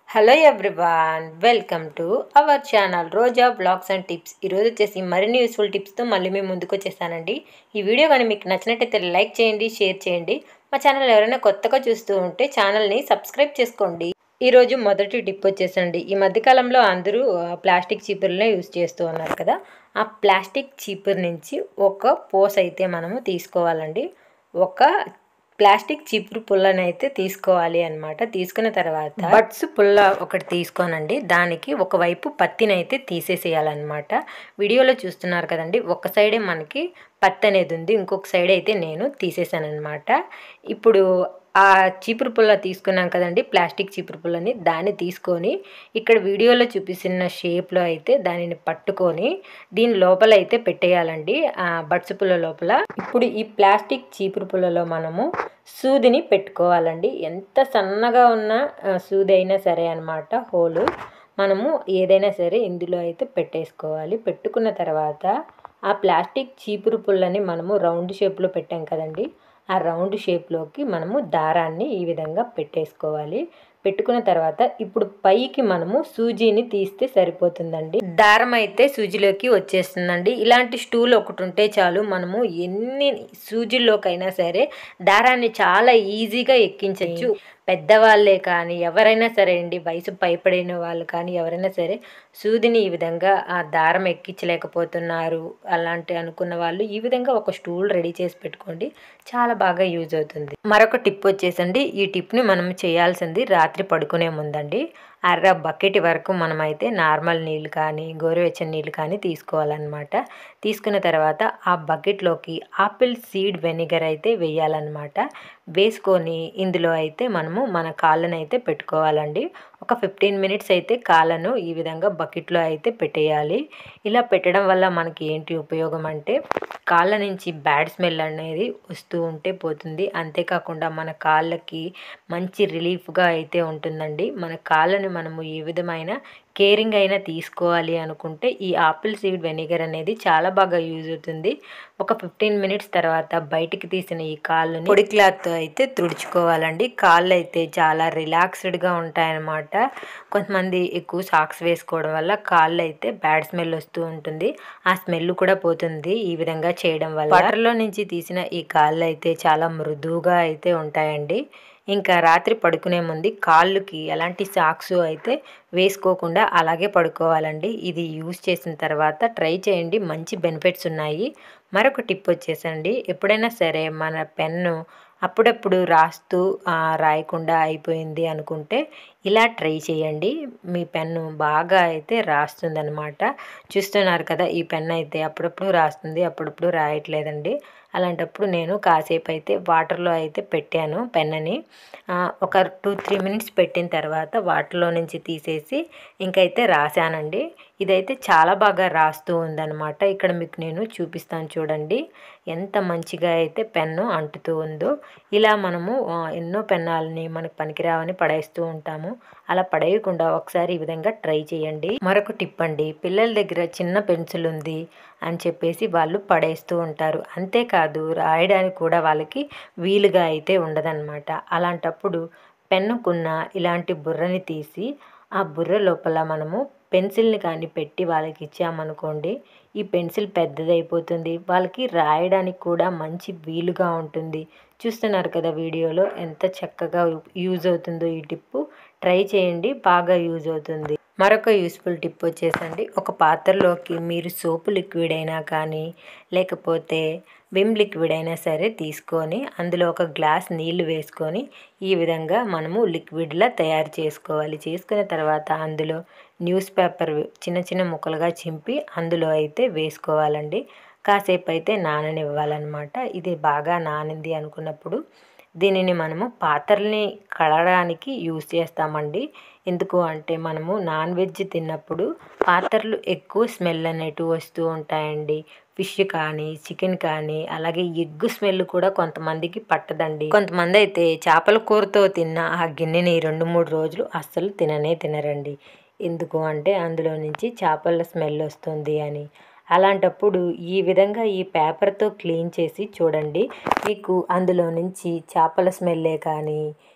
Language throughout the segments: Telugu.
hello everyone welcome to our channel Roja blogs and tips ఈరోజు వచ్చేసి మరిన్ని యూస్ఫుల్ టిప్స్తో మళ్ళీ మేము ముందుకు వచ్చేసానండి ఈ వీడియో కానీ మీకు నచ్చినట్టయితే లైక్ చేయండి షేర్ చేయండి మా ఛానల్ ఎవరైనా కొత్తగా చూస్తూ ఉంటే ఛానల్ని సబ్స్క్రైబ్ చేసుకోండి ఈరోజు మొదటి టిప్ వచ్చేసండి ఈ మధ్యకాలంలో అందరూ ఆ, ప్లాస్టిక్ చీపుర్లనే యూజ్ చేస్తూ ఉన్నారు కదా ఆ ప్లాస్టిక్ చీపుర్ నుంచి ఒక పోస్ అయితే మనము తీసుకోవాలండి ఒక ప్లాస్టిక్ చీపురు పుల్లని అయితే తీసుకోవాలి అన్నమాట తీసుకున్న తర్వాత బట్స్ పుల్ల ఒకటి తీసుకోనండి దానికి ఒకవైపు పత్తిని అయితే తీసేసేయాలన్నమాట వీడియోలో చూస్తున్నారు కదండి ఒక సైడే మనకి పత్తి అనేది ఉంది ఇంకొక సైడ్ అయితే నేను తీసేసాను అనమాట ఇప్పుడు ఆ చీపురు పుల్ల తీసుకున్నాం కదండి ప్లాస్టిక్ చీపురు పుల్లని దాన్ని తీసుకొని ఇక్కడ వీడియోలో చూపిస్తున్న షేప్లో అయితే దానిని పట్టుకొని దీని లోపల అయితే పెట్టేయాలండి ఆ బట్స్ పుల్ల లోపల ఇప్పుడు ఈ ప్లాస్టిక్ చీపురు పుల్లలో మనము సూదిని పెట్టుకోవాలండి ఎంత సన్నగా ఉన్న ఆ, సూది అయినా సరే అనమాట హోలు మనము ఏదైనా సరే ఇందులో అయితే పెట్టేసుకోవాలి పెట్టుకున్న తర్వాత ఆ ప్లాస్టిక్ చీపురు పుల్లని మనము రౌండ్ షేప్లో పెట్టాం కదండి ఆ రౌండ్ షేప్లోకి మనము దారాన్ని ఈ విధంగా పెట్టేసుకోవాలి పెట్టుకున్న తర్వాత ఇప్పుడు పైకి మనము సూజీని తీస్తే సరిపోతుందండి దారం అయితే సూజీలోకి వచ్చేస్తుందండి ఇలాంటి స్టూల్ ఒకటి ఉంటే చాలు మనము ఎన్ని సూజీల్లోకైనా సరే దారాన్ని చాలా ఈజీగా ఎక్కించవచ్చు పెద్దవాళ్ళే కానీ ఎవరైనా సరే అండి వయసు పైపడిన వాళ్ళు కానీ ఎవరైనా సరే సూదిని ఈ విధంగా ఆ దారం ఎక్కించలేకపోతున్నారు అలాంటి అనుకున్న వాళ్ళు ఈ విధంగా ఒక స్టూల్ రెడీ చేసి పెట్టుకోండి చాలా బాగా యూజ్ అవుతుంది మరొక టిప్ వచ్చేసండి ఈ టిప్ని మనం చేయాల్సింది రాత్రి పడుకునే ముందండి అర బకెట్ వరకు మనమైతే నార్మల్ నీళ్ళు కానీ గోరువెచ్చని నీళ్ళు కానీ తీసుకోవాలన్నమాట తీసుకున్న తర్వాత ఆ బకెట్లోకి ఆపిల్ సీడ్ వెనిగర్ అయితే వేయాలన్నమాట వేసుకొని ఇందులో అయితే మనము మన కాళ్ళను అయితే పెట్టుకోవాలండి ఒక ఫిఫ్టీన్ మినిట్స్ అయితే కాళ్ళను ఈ విధంగా బకెట్లో అయితే పెట్టేయాలి ఇలా పెట్టడం వల్ల మనకి ఏంటి ఉపయోగం అంటే కాళ్ళ నుంచి బ్యాడ్ స్మెల్ అనేది వస్తూ ఉంటే పోతుంది అంతేకాకుండా మన కాళ్ళకి మంచి రిలీఫ్గా అయితే ఉంటుందండి మన కాళ్ళని మనము ఏ విధమైన కేరింగ్ అయినా తీసుకోవాలి అనుకుంటే ఈ ఆపిల్ సీడ్ వెనిగర్ అనేది చాలా బాగా యూజ్ అవుతుంది ఒక ఫిఫ్టీన్ మినిట్స్ తర్వాత బయటికి తీసిన ఈ కాళ్ళని పొడి క్లాత్ అయితే తుడుచుకోవాలండి కాళ్ళు అయితే చాలా రిలాక్స్డ్గా ఉంటాయన్నమాట కొంతమంది ఎక్కువ సాక్స్ వేసుకోవడం వల్ల కాళ్ళు అయితే బ్యాడ్ స్మెల్ వస్తూ ఉంటుంది ఆ స్మెల్ కూడా పోతుంది ఈ విధంగా చేయడం వల్ల వాటర్లో నుంచి తీసిన ఈ కాళ్ళు అయితే చాలా మృదువుగా అయితే ఉంటాయండి ఇంకా రాత్రి పడుకునే ముందు కాళ్ళకి ఎలాంటి సాక్స్ అయితే వేసుకోకుండా అలాగే పడుకోవాలండి ఇది యూజ్ చేసిన తర్వాత ట్రై చేయండి మంచి బెనిఫిట్స్ ఉన్నాయి మరొక టిప్ వచ్చేసండి ఎప్పుడైనా సరే మన పెన్ను అప్పుడప్పుడు రాస్తూ ఆ, రాయకుండా అయిపోయింది అనుకుంటే ఇలా ట్రై చేయండి మీ పెన్ను బాగా అయితే రాస్తుందన్నమాట చూస్తున్నారు కదా ఈ పెన్ అయితే అప్పుడప్పుడు రాస్తుంది అప్పుడప్పుడు రాయట్లేదండి అలాంటప్పుడు నేను కాసేపు అయితే వాటర్లో అయితే పెట్టాను పెన్నని ఆ, ఒక టూ త్రీ మినిట్స్ పెట్టిన తర్వాత వాటర్లో నుంచి తీసేసి ఇంకైతే రాశానండి ఇదైతే చాలా బాగా రాస్తూ ఉందన్నమాట ఇక్కడ మీకు నేను చూపిస్తాను చూడండి ఎంత మంచిగా అయితే పెన్ను అంటుతూ ఉందో ఇలా మనము ఆ, ఎన్నో పెన్నాలని మనకు పనికిరావని పడేస్తూ ఉంటాము అలా పడేయకుండా ఒకసారి ఈ విధంగా ట్రై చేయండి మరొక టిప్ అండి పిల్లల దగ్గర చిన్న పెన్సిల్ ఉంది అని చెప్పేసి వాళ్ళు పడేస్తూ ఉంటారు అంతేకాదు రాయడానికి కూడా వాళ్ళకి వీలుగా అయితే ఉండదన్నమాట అలాంటప్పుడు పెన్నుకున్న ఇలాంటి బుర్రని తీసి ఆ బుర్ర లోపల మనము పెన్సిల్ని కానీ పెట్టి వాళ్ళకి ఇచ్చామనుకోండి ఈ పెన్సిల్ పెద్దదైపోతుంది వాళ్ళకి రాయడానికి కూడా మంచి వీలుగా ఉంటుంది చూస్తున్నారు కదా వీడియోలో ఎంత చక్కగా యూజ్ అవుతుందో ఈ టిప్పు ట్రై చేయండి బాగా యూజ్ అవుతుంది మరొక యూస్ఫుల్ టిప్ వచ్చేసండి ఒక పాత్రలోకి మీరు సోపు లిక్విడ్ అయినా కానీ లేకపోతే విమ్ లిక్విడ్ అయినా సరే తీసుకొని అందులో ఒక గ్లాస్ నీళ్లు వేసుకొని ఈ విధంగా మనము లిక్విడ్లా తయారు చేసుకోవాలి చేసుకున్న తర్వాత అందులో న్యూస్ పేపర్ చిన్న చిన్న ముక్కలుగా చింపి అందులో అయితే వేసుకోవాలండి కాసేపు అయితే నాననివ్వాలన్నమాట ఇది బాగా నానింది అనుకున్నప్పుడు దీనిని మనము పాత్రల్ని కడగడానికి యూస్ చేస్తామండి ఎందుకు అంటే మనము నాన్ వెజ్ తిన్నప్పుడు పాత్రలు ఎక్కువ స్మెల్ అనేటివి వస్తూ ఉంటాయండి ఫిష్ కానీ చికెన్ కానీ అలాగే ఎగ్ స్మెల్ కూడా కొంతమందికి పట్టదండి కొంతమంది అయితే చేపల కూరతో తిన్న ఆ గిన్నెని రెండు మూడు రోజులు అస్సలు తిననే తినరండి ఎందుకు అంటే అందులో నుంచి చేపల స్మెల్ వస్తుంది అని అలాంటప్పుడు ఈ విధంగా ఈ పేపర్తో క్లీన్ చేసి చూడండి మీకు అందులో నుంచి చేపల స్మెల్లే కానీ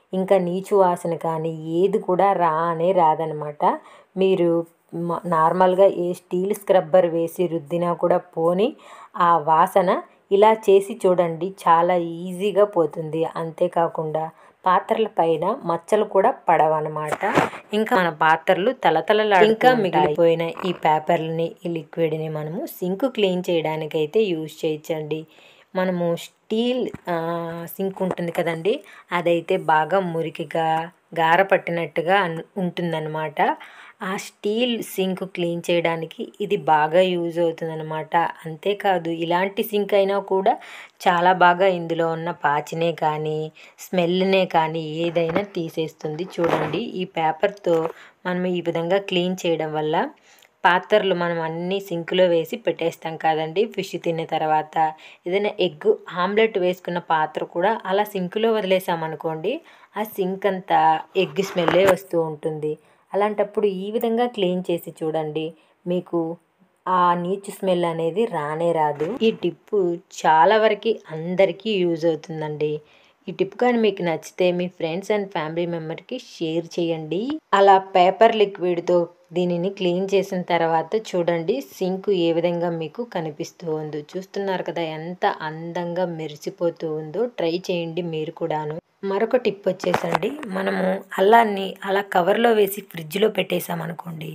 ఇంకా నీచు వాసన కానీ ఏది కూడా రానే రాదనమాట మీరు మ- నార్మల్గా ఏ స్టీల్ స్క్రబ్బర్ వేసి రుద్దినా కూడా పోని ఆ వాసన ఇలా చేసి చూడండి చాలా ఈజీగా పోతుంది అంతేకాకుండా పాత్రల పైన మచ్చలు కూడా పడవన్నమాట ఇంకా మన పాత్రలు తలతల ఇంకా మిగిలిపోయిన ఈ పేపర్లని ఈ లిక్విడ్ని మనము సింక్ క్లీన్ చేయడానికి అయితే యూజ్ చేయొచ్చండి మనము స్టీల్ ఆ, సింక్ ఉంటుంది కదండి అదైతే బాగా మురికిగా గార పట్టినట్టుగా అన్- ఉంటుందన్నమాట ఆ స్టీల్ సింక్ క్లీన్ చేయడానికి ఇది బాగా యూజ్ అవుతుందన్నమాట అంతేకాదు ఇలాంటి సింక్ అయినా కూడా చాలా బాగా ఇందులో ఉన్న పాచినే కానీ స్మెల్నే కానీ ఏదైనా తీసేస్తుంది చూడండి ఈ పేపర్తో మనం ఈ విధంగా క్లీన్ చేయడం వల్ల పాత్రలు మనం అన్నీ సింక్లో వేసి పెట్టేస్తాం కదండి ఫిష్ తిన్న తర్వాత ఏదైనా ఎగ్ ఆమ్లెట్ వేసుకున్న పాత్ర కూడా అలా సింక్లో వదిలేసామనుకోండి ఆ సింక్ అంతా ఎగ్ స్మెల్లే వస్తూ ఉంటుంది అలాంటప్పుడు ఈ విధంగా క్లీన్ చేసి చూడండి మీకు ఆ నీచు స్మెల్ అనేది రానే రాదు ఈ టిప్పు చాలా వరకు అందరికీ యూజ్ అవుతుందండి ఈ టిప్ కానీ మీకు నచ్చితే మీ ఫ్రెండ్స్ అండ్ ఫ్యామిలీ మెంబర్కి షేర్ చేయండి అలా పేపర్ లిక్విడ్తో దీనిని క్లీన్ చేసిన తర్వాత చూడండి సింక్ ఏ విధంగా మీకు కనిపిస్తూ ఉందో చూస్తున్నారు కదా ఎంత అందంగా మెరిసిపోతూ ఉందో ట్రై చేయండి మీరు కూడాను మరొక టిప్ వచ్చేసండి మనము అల్లాన్ని అలా కవర్లో వేసి ఫ్రిడ్జ్లో పెట్టేసామనుకోండి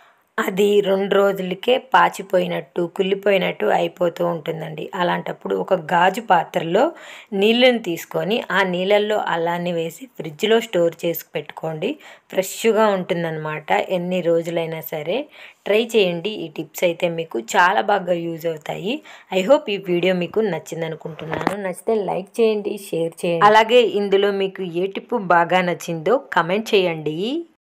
అది రెండు రోజులకే పాచిపోయినట్టు కుళ్ళిపోయినట్టు అయిపోతూ ఉంటుందండి అలాంటప్పుడు ఒక గాజు పాత్రలో నీళ్ళని తీసుకొని ఆ నీళ్ళల్లో అల్లాన్ని వేసి ఫ్రిడ్జ్లో స్టోర్ చేసి పెట్టుకోండి ఫ్రెష్గా ఉంటుందన్నమాట ఎన్ని రోజులైనా సరే ట్రై చేయండి ఈ టిప్స్ అయితే మీకు చాలా బాగా యూజ్ అవుతాయి ఐ హోప్ ఈ వీడియో మీకు నచ్చింది అనుకుంటున్నాను నచ్చితే లైక్ చేయండి షేర్ చేయండి అలాగే ఇందులో మీకు ఏ టిప్ బాగా నచ్చిందో కమెంట్ చేయండి